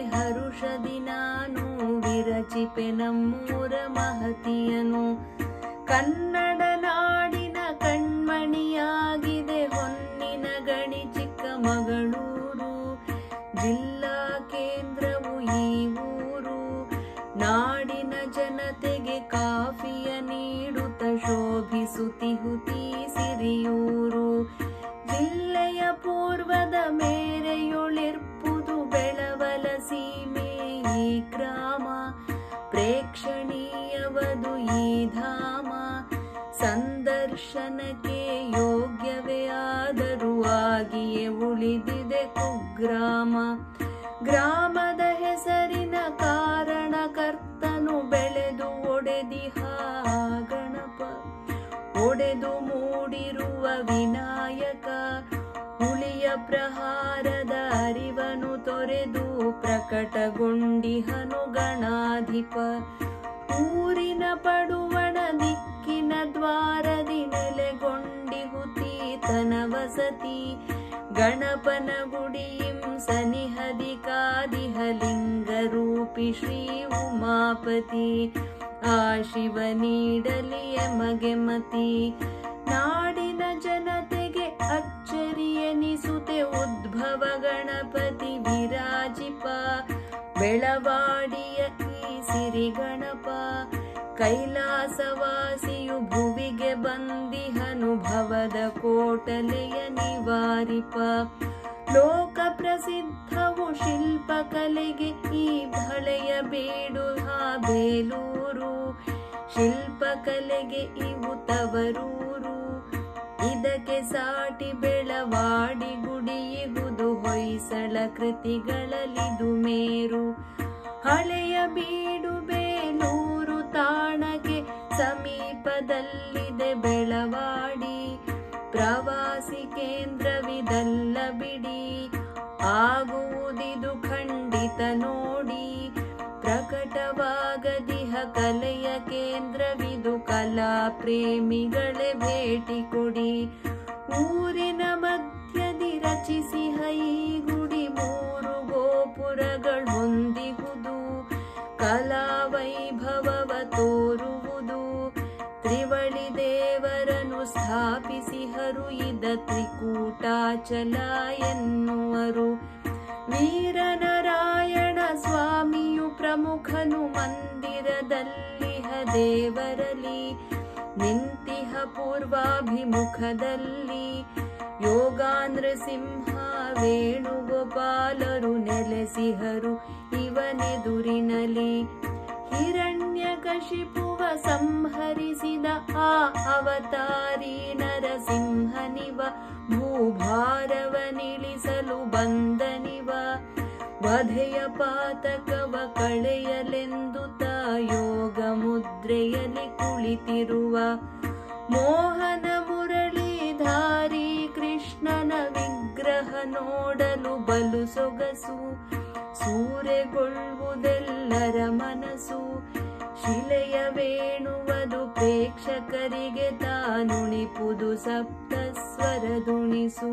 ಹರುಷದಿ ನಾನು ವಿರಚಿಪೆ ನಮ್ಮೂರ ಮಹತಿಯನು ಕನ್ನಡ ನಾಡಿನ ಕಣ್ಮಣಿಯಾಗಿದೆ ಹೊನ್ನಿನ ಗಣಿ ಚಿಕ್ಕಮಗಳೂರು ಜಿಲ್ಲಾ ಕೇಂದ್ರವು ಈ ಊರು ನಾಡಿನ ಜನತೆಗೆ ಕಾಫಿಯ ನೀಡುತ್ತ ಶೋಭಿಸುತ್ತಿಹುತಿ ಸಿರಿಯೂರು ಜಿಲ್ಲೆಯ ಪೂರ್ವದ ಮೇರೆಯೊಳಿರ್ಪುದು ಬೆಳವಲ ಸೀಮೆ ಈ ಗ್ರಾಮ ಪ್ರೇಕ್ಷಣೀಯವದು ಈ ಧಾಮ ಸಂದರ್ಶನಕ್ಕೆ ಯೋಗ್ಯವೇ ಆದರೂ ಆಗಿಯೇ ಉಳಿದಿದೆ ಕುಗ್ರಾಮ ಗ್ರಾಮದ ಹೆಸರಿನ ಕಾರಣಕರ್ತನು ಬೆಳೆದು ಒಡೆದಿಹ ಗಣಪ ಒಡೆದು ಮೂಡಿರುವ ವಿನಾಯಕ ಹುಳಿಯ ಪ್ರಹಾರದ ಅರಿವನು ತೊರೆದು ಪ್ರಕಟಗೊಂಡಿಹನು ಗಣಾಧಿಪ ಊರಿನ ಪಡುವಣ ದಿಕ್ಕಿನ ದ್ವಾರದಿ ನೆಲೆಗೊಂಡಿಹುತೀತನ ವಸತಿ ಗಣಪನ ಗುಡಿಯಿಂ ಸನಿಹದಿ ಕಾದಿಹಲಿಂಗ ರೂಪಿ ಶ್ರೀ ಉಮಾಪತಿ ಆ ಶಿವ ನೀಡಲಿ ಎಮಗೆ ಮತಿ ನಾಡಿನ ಜನತೆಗೆ ಅಚ್ಚರಿಯನಿಸುತ್ತೆ ಉದ್ಭವ ಗಣಪತಿ ವಿರಾಜಿಪ ಬೆಳವಾಡಿಯ ಈ ಸಿರಿ ಗಣಪ ಕೈಲಾಸವಾಸಿಯು ಭುವಿಗೆ ಬಂದಿಹನುಭವದ ಕೋಟಲೆಯ ನಿವಾರಿಪ ಲೋಕ ಪ್ರಸಿದ್ಧವು ಶಿಲ್ಪಕಲೆಗೆ ಈ ಹಳೆಯ ಬೇಡು ಹಾ ಬೇಲೂರು ಶಿಲ್ಪಕಲೆಗೆ ಇವು ತವರೂರು ಇದಕ್ಕೆ ಸಾಟಿ ಬೆಳವಾಡಿ ಗುಡಿಯಿಗುದು ಹೊಯ್ಸಳ ಕೃತಿಗಳಲಿದು ಮೇರು ಹಳೆಯ ಬೀಡು ಬೇಲೂರು ತಾಣಕ್ಕೆ ಸಮೀಪದಲ್ಲಿದೆ ಬೆಳವಾಡಿ ಪ್ರವಾಸಿ ಕೇಂದ್ರವಿದಲ್ಲ ಬಿಡಿ ಆಗುವುದಿದು ಖಂಡಿತ ನೋಡಿ ಪ್ರಕಟವಾಗದಿಹ ಕಲೆಯ ಕೇಂದ್ರವಿದು ಕಲಾ ಪ್ರೇಮಿಗಳೇ ಭೇಟಿ ಕೊಡಿ ಊರಿನ ಮಧ್ಯದಿ ರಚಿಸಿಹ ಈ ಗುಡಿ ಮೂರು ಗೋಪುರಗಳು ಹೊಂದಿಹುದು ಕಲಾ ವೈಭವವ ತೋರುವುದು ತ್ರಿವಳಿ ದೇವರನ್ನು ಸ್ಥಾಪಿಸಿಹರು ಇದ ತ್ರಿಕೂಟಾಚಲ ಎನ್ನುವರು ವೀರನಾರಾಯಣ ಸ್ವಾಮಿಯು ಪ್ರಮುಖನು ಮಂದಿರದಲ್ಲಿಹ ದೇವರಲಿ ನಿಂತಿಹ ಪೂರ್ವಾಭಿಮುಖದಲ್ಲಿ ಯೋಗಾನೃಸಿಂಹ ವೇಣುಗೋಪಾಲರು ನೆಲೆಸಿಹರು ಇವನೆದುರಿನಲಿ ಹಿರಣ್ಯಕಶಿಪುವ ಸಂಹರಿಸಿದ ಆ ಅವತಾರಿ ನರಸಿಂಹನಿವ ಭೂಭಾರವನಿಳಿಸಲು ಬಂದನಿವ ವಧೆಯ ಪಾತಕವ ಕಳೆಯಲೆಂದು ಯೋಗ ಮುದ್ರೆಯಲ್ಲಿ ಕುಳಿತಿರುವ ಮೋಹನ ಮುರಳೀಧಾರಿ ಕೃಷ್ಣನ ವಿಗ್ರಹ ನೋಡಲು ಬಲು ಸೊಗಸು ಸೂರೆಗೊಳ್ಳುವುದೆಲ್ಲರ ಮನಸ್ಸು ಶಿಲೆಯ ವೇಣುವುದು ಪ್ರೇಕ್ಷಕರಿಗೆ ತಾನುಣಿಪುದು ಸಪ್ತ ಸ್ವರದುಣಿಸು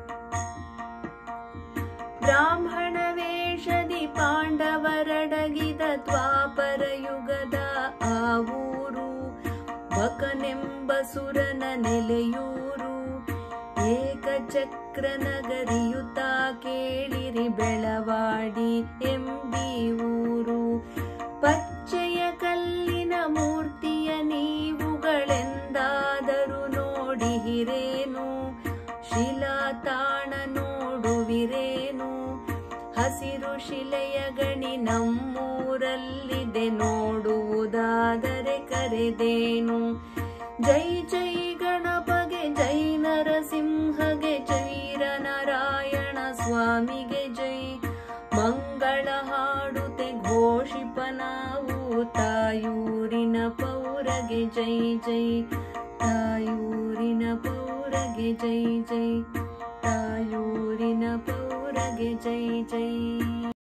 ಬ್ರಾಹ್ಮಣ ವೇಷದಿ ಪಾಂಡವರಡಗಿದ ದ್ವಾಪರ ಯುಗದ ಆ ಊರು ಬಕನೆಂಬ ಸುರನ ನೆಲೆಯೂರು ಏಕಚಕ್ರ ನಗರಿಯುತ ಕೇಳಿರಿ ಬೆಳವಾಡಿ ಎಂಬಿ ಊರು ಪಚ್ಚೆಯ ಕಲ್ಲಿನ ಮೂರ್ತಿಯ ನೀವುಗಳೆಂದಾದರೂ ನೋಡಿಹಿರೇನು ಶಿಲಾತಾಣ ನೋಡುವಿರೇನು ಹಸಿರು ಶಿಲೆಯ ಗಣಿ ನಮ್ಮೂರಲ್ಲಿದೆ ನೋಡುವುದಾದರೆ ಕರೆದೇನು ಜೈ ಜೈ ಗಣಪಗೆ ಜೈ ನರಸಿಂಹಗೆ ಜೈರ ನಾರಾಯಣ ಸ್ವಾಮಿಗೆ ಜೈ ಮಂಗಳ ಹಾಡುತ್ತೆ ಘೋಷಿಪ ನಾವು ತಾಯೂರಿನ ಪೌರಗೆ ಜೈ ಜೈ ತಾಯೂರಿನ ಪೌರಗೆ ಜೈ ಜೈ ತಾಯೂರಿನ ಪೌರಗೆ ಜೈ ಜೈ